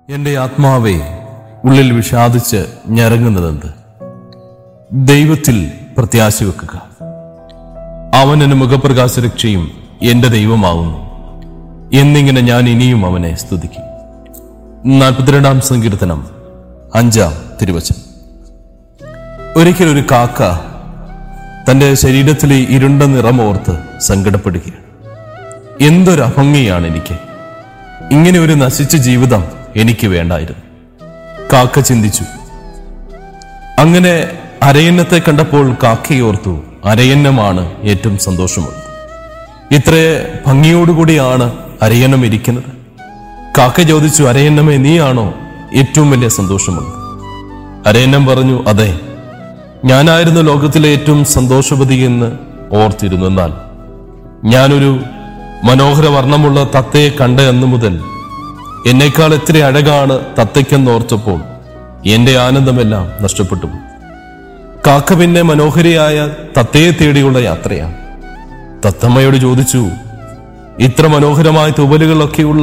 എന്റെ ആത്മാവെ ഉള്ളിൽ വിഷാദിച്ച് ഞരങ്ങുന്നതെന്ത് ദൈവത്തിൽ പ്രത്യാശ വെക്കുക അവൻ എന്റെ മുഖപ്രകാശ രക്ഷയും എന്റെ ദൈവമാവുന്നു എന്നിങ്ങനെ ഞാൻ ഇനിയും അവനെ സ്തുതിക്കും നാൽപ്പത്തിരണ്ടാം സങ്കീർത്തനം അഞ്ചാം തിരുവചനം ഒരിക്കൽ ഒരു കാക്ക തന്റെ ശരീരത്തിലെ ഇരുണ്ട നിറമോർത്ത് സങ്കടപ്പെടുകയാണ് എന്തൊരു അഭംഗിയാണ് എനിക്ക് ഇങ്ങനെ ഒരു നശിച്ച ജീവിതം എനിക്ക് വേണ്ടായിരുന്നു കാക്ക ചിന്തിച്ചു അങ്ങനെ അരയന്നത്തെ കണ്ടപ്പോൾ കാക്കയോർത്തു അരയന്നമാണ് ഏറ്റവും സന്തോഷമുള്ളത് ഇത്ര ഭംഗിയോടുകൂടിയാണ് അരയന്നം ഇരിക്കുന്നത് കാക്ക ചോദിച്ചു അരയന്നമേ നീയാണോ ഏറ്റവും വലിയ സന്തോഷമുള്ളത് അരയന്നം പറഞ്ഞു അതെ ഞാനായിരുന്നു ലോകത്തിലെ ഏറ്റവും സന്തോഷവതി എന്ന് ഓർത്തിരുന്നു എന്നാൽ ഞാനൊരു മനോഹര വർണ്ണമുള്ള തത്തയെ കണ്ട അന്നു മുതൽ എന്നേക്കാൾ എത്ര അഴകാണ് തത്തയ്ക്കെന്നോർത്തപ്പോൾ എന്റെ ആനന്ദമെല്ലാം നഷ്ടപ്പെട്ടു പോയി. കാക്ക പിന്നെ മനോഹരിയായ തത്തയെ തേടിയുള്ള യാത്രയാണ് തത്തമ്മയോട് ചോദിച്ചു ഇത്ര മനോഹരമായ തുവലുകളൊക്കെയുള്ള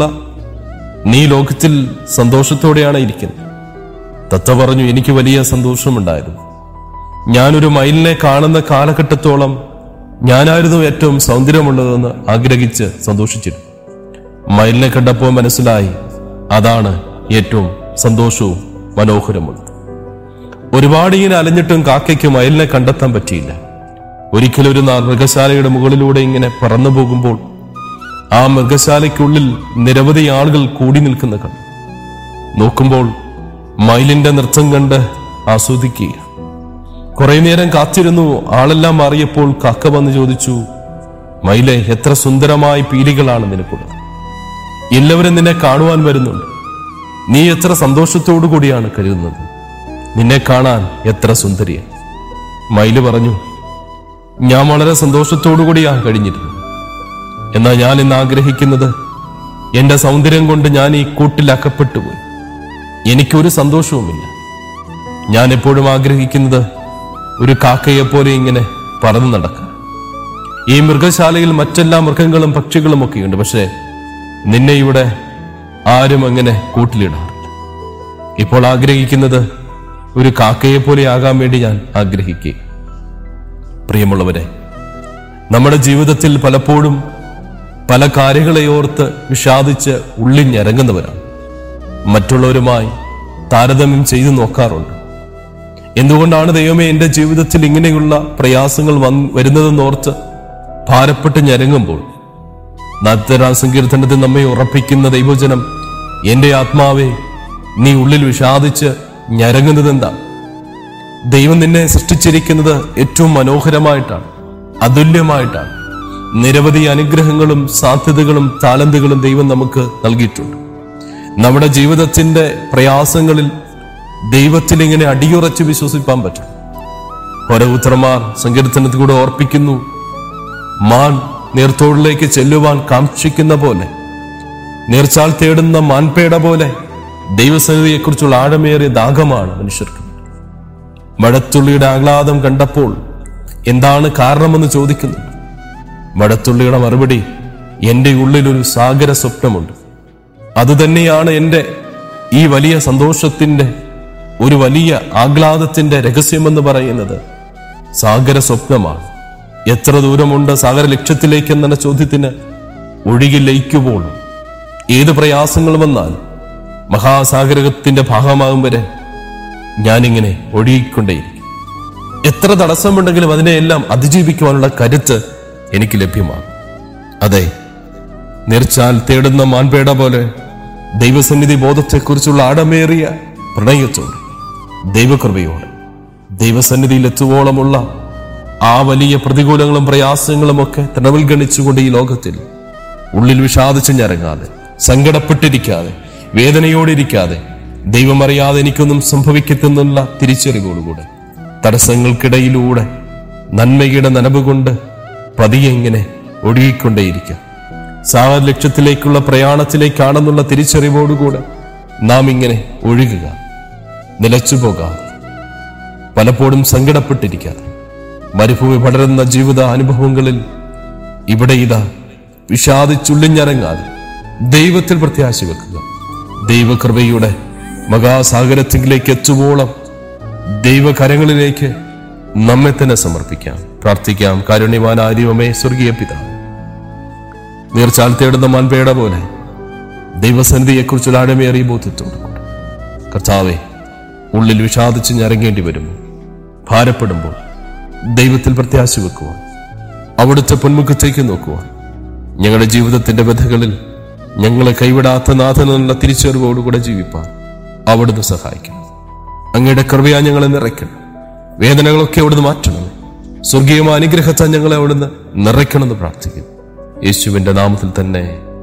നീ ലോകത്തിൽ സന്തോഷത്തോടെയാണ് ഇരിക്കുന്നത് തത്ത പറഞ്ഞു എനിക്ക് വലിയ സന്തോഷമുണ്ടായിരുന്നു ഞാനൊരു മയിലിനെ കാണുന്ന കാലഘട്ടത്തോളം ഞാനായിരുന്നു ഏറ്റവും സൗന്ദര്യമുള്ളതെന്ന് ആഗ്രഹിച്ച് സന്തോഷിച്ചിരുന്നു മയിലിനെ കണ്ടപ്പോൾ മനസ്സിലായി അതാണ് ഏറ്റവും സന്തോഷവും മനോഹരമുള്ളത് ഒരുപാട് ഇങ്ങനെ അലഞ്ഞിട്ടും കാക്കയ്ക്ക് മയിലിനെ കണ്ടെത്താൻ പറ്റിയില്ല ഒരിക്കലും ഒരു നാൾ മൃഗശാലയുടെ മുകളിലൂടെ ഇങ്ങനെ പറന്നു പോകുമ്പോൾ ആ മൃഗശാലയ്ക്കുള്ളിൽ നിരവധി ആളുകൾ കൂടി നിൽക്കുന്ന കണ്ടു നോക്കുമ്പോൾ മയിലിന്റെ നൃത്തം കണ്ട് ആസ്വദിക്കുക കുറെ നേരം കാത്തിരുന്നു ആളെല്ലാം മാറിയപ്പോൾ കാക്ക വന്ന് ചോദിച്ചു മയിലെ എത്ര സുന്ദരമായ പീലികളാണ് നിനക്കുള്ളത് എല്ലാവരും നിന്നെ കാണുവാൻ വരുന്നുണ്ട് നീ എത്ര സന്തോഷത്തോടു കൂടിയാണ് കരുതുന്നത് നിന്നെ കാണാൻ എത്ര സുന്ദരിയാണ് മയില് പറഞ്ഞു ഞാൻ വളരെ സന്തോഷത്തോടു കൂടിയാണ് കഴിഞ്ഞിരുന്നത് എന്നാൽ ഞാൻ ഇന്ന് ആഗ്രഹിക്കുന്നത് എന്റെ സൗന്ദര്യം കൊണ്ട് ഞാൻ ഈ കൂട്ടിൽ അകപ്പെട്ടു പോയി എനിക്കൊരു സന്തോഷവുമില്ല ഞാൻ എപ്പോഴും ആഗ്രഹിക്കുന്നത് ഒരു കാക്കയെ പോലെ ഇങ്ങനെ പറന്നു നടക്കാൻ ഈ മൃഗശാലയിൽ മറ്റെല്ലാ മൃഗങ്ങളും പക്ഷികളും ഒക്കെയുണ്ട് പക്ഷേ നിന്നെ ഇവിടെ ആരും അങ്ങനെ കൂട്ടിലിടാറില്ല ഇപ്പോൾ ആഗ്രഹിക്കുന്നത് ഒരു കാക്കയെ പോലെ ആകാൻ വേണ്ടി ഞാൻ ആഗ്രഹിക്കുക പ്രിയമുള്ളവരെ നമ്മുടെ ജീവിതത്തിൽ പലപ്പോഴും പല കാര്യങ്ങളെ ഓർത്ത് വിഷാദിച്ച് ഉള്ളിഞ്ഞിറങ്ങുന്നവരാണ് മറ്റുള്ളവരുമായി താരതമ്യം ചെയ്തു നോക്കാറുണ്ട് എന്തുകൊണ്ടാണ് ദൈവമേ എന്റെ ജീവിതത്തിൽ ഇങ്ങനെയുള്ള പ്രയാസങ്ങൾ വന്ന് വരുന്നതെന്നോർത്ത് ഭാരപ്പെട്ട് ഞരങ്ങുമ്പോൾ നാൽപ്പത്തരാം സങ്കീർത്തനത്തിൽ നമ്മെ ഉറപ്പിക്കുന്ന ദൈവജനം എന്റെ ആത്മാവെ നീ ഉള്ളിൽ വിഷാദിച്ച് ഞരങ്ങുന്നതെന്താ ദൈവം നിന്നെ സൃഷ്ടിച്ചിരിക്കുന്നത് ഏറ്റവും മനോഹരമായിട്ടാണ് അതുല്യമായിട്ടാണ് നിരവധി അനുഗ്രഹങ്ങളും സാധ്യതകളും താലന്തുകളും ദൈവം നമുക്ക് നൽകിയിട്ടുണ്ട് നമ്മുടെ ജീവിതത്തിന്റെ പ്രയാസങ്ങളിൽ ദൈവത്തിൽ ഇങ്ങനെ അടിയുറച്ച് വിശ്വസിപ്പാൻ പറ്റും ഓരോരുത്തർമാർ സങ്കീർത്തനത്തിലൂടെ ഓർപ്പിക്കുന്നു മാൻ നീർത്തോടിലേക്ക് ചെല്ലുവാൻ കാക്ഷിക്കുന്ന പോലെ നീർച്ചാൽ തേടുന്ന മാൻപേട പോലെ ദൈവസന്നിധിയെക്കുറിച്ചുള്ള ആഴമേറിയ ദാഹമാണ് മനുഷ്യർക്ക് മഴത്തുള്ളിയുടെ ആഹ്ലാദം കണ്ടപ്പോൾ എന്താണ് കാരണമെന്ന് ചോദിക്കുന്നു മഴത്തുള്ളിയുടെ മറുപടി എന്റെ ഉള്ളിൽ ഒരു സാഗര സ്വപ്നമുണ്ട് അതുതന്നെയാണ് എന്റെ ഈ വലിയ സന്തോഷത്തിന്റെ ഒരു വലിയ ആഹ്ലാദത്തിന്റെ രഹസ്യമെന്ന് പറയുന്നത് സാഗര സ്വപ്നമാണ് എത്ര ദൂരമുണ്ട് സാഗര ലക്ഷ്യത്തിലേക്ക് എന്ന ചോദ്യത്തിന് ഒഴുകി ലയിക്കുമ്പോൾ ഏത് പ്രയാസങ്ങൾ വന്നാൽ മഹാസാഗരത്തിന്റെ ഭാഗമാകും വരെ ഞാനിങ്ങനെ ഒഴുകിക്കൊണ്ടേയിരിക്കും എത്ര തടസ്സമുണ്ടെങ്കിലും അതിനെയെല്ലാം അതിജീവിക്കുവാനുള്ള കരുത്ത് എനിക്ക് ലഭ്യമാണ് അതെ നിർച്ചാൽ തേടുന്ന മാൻപേട പോലെ ദൈവസന്നിധി ബോധത്തെക്കുറിച്ചുള്ള ആഴമേറിയ പ്രണയത്തോടെ ദൈവകൃപയോടെ ദൈവസന്നിധിയിൽ എത്തുവോളമുള്ള ആ വലിയ പ്രതികൂലങ്ങളും പ്രയാസങ്ങളും ഒക്കെ തണവിൽ ഗണിച്ചുകൊണ്ട് ഈ ലോകത്തിൽ ഉള്ളിൽ വിഷാദിച്ച് ഞരങ്ങാതെ സങ്കടപ്പെട്ടിരിക്കാതെ വേദനയോടിരിക്കാതെ ദൈവം അറിയാതെ എനിക്കൊന്നും സംഭവിക്കത്തെന്നുള്ള തിരിച്ചറിവോടുകൂടെ തടസ്സങ്ങൾക്കിടയിലൂടെ നന്മയുടെ നനവ് കൊണ്ട് പതിയെ ഇങ്ങനെ ഒഴുകിക്കൊണ്ടേയിരിക്കുക സാഗ ലക്ഷ്യത്തിലേക്കുള്ള പ്രയാണത്തിലേക്കാണെന്നുള്ള തിരിച്ചറിവോടുകൂടെ നാം ഇങ്ങനെ ഒഴുകുക നിലച്ചു പോകാതെ പലപ്പോഴും സങ്കടപ്പെട്ടിരിക്കാതെ മരുഭൂമി പടരുന്ന ജീവിത അനുഭവങ്ങളിൽ ഇവിടെ ഇതാ വിഷാദിച്ചുള്ളിഞ്ഞിറങ്ങാതെ ദൈവത്തിൽ പ്രത്യാശ വെക്കുക ദൈവകൃപയുടെ മഹാസാഗരത്തിലേക്ക് എത്തുവോളം ദൈവകരങ്ങളിലേക്ക് നമ്മെ തന്നെ സമർപ്പിക്കാം പ്രാർത്ഥിക്കാം കാരുണ്യവാനായ ദൈവമേ സ്വർഗീയ പിതാവ് നീർച്ചാൽ തേടുന്ന മൺപേട പോലെ ദൈവസന്നിധിയെക്കുറിച്ചുള്ള ആഴമേറിയ ബോധ്യത്തോടു കൂടി കർത്താവെ ഉള്ളിൽ വിഷാദിച്ച് ഞരങ്ങേണ്ടി വരുമ്പോൾ ഭാരപ്പെടുമ്പോൾ ദൈവത്തിൽ പ്രത്യാശ വെക്കുവാൻ അവിടുത്തെ പൊന്മുഖത്തേക്ക് നോക്കുവാൻ ഞങ്ങളുടെ ജീവിതത്തിന്റെ വ്യഥകളിൽ ഞങ്ങളെ കൈവിടാത്ത നാഥനെന്നുള്ള തിരിച്ചറിവോടുകൂടെ ജീവിപ്പാൻ അവിടുന്ന് സഹായിക്കണം അങ്ങയുടെ കൃപയാ ഞങ്ങളെ നിറയ്ക്കണം വേദനകളൊക്കെ അവിടുന്ന് മാറ്റണം സ്വർഗീയമായ അനുഗ്രഹത്താൽ ഞങ്ങളെ അവിടുന്ന് നിറയ്ക്കണമെന്ന് പ്രാർത്ഥിക്കുന്നു യേശുവിന്റെ നാമത്തിൽ തന്നെ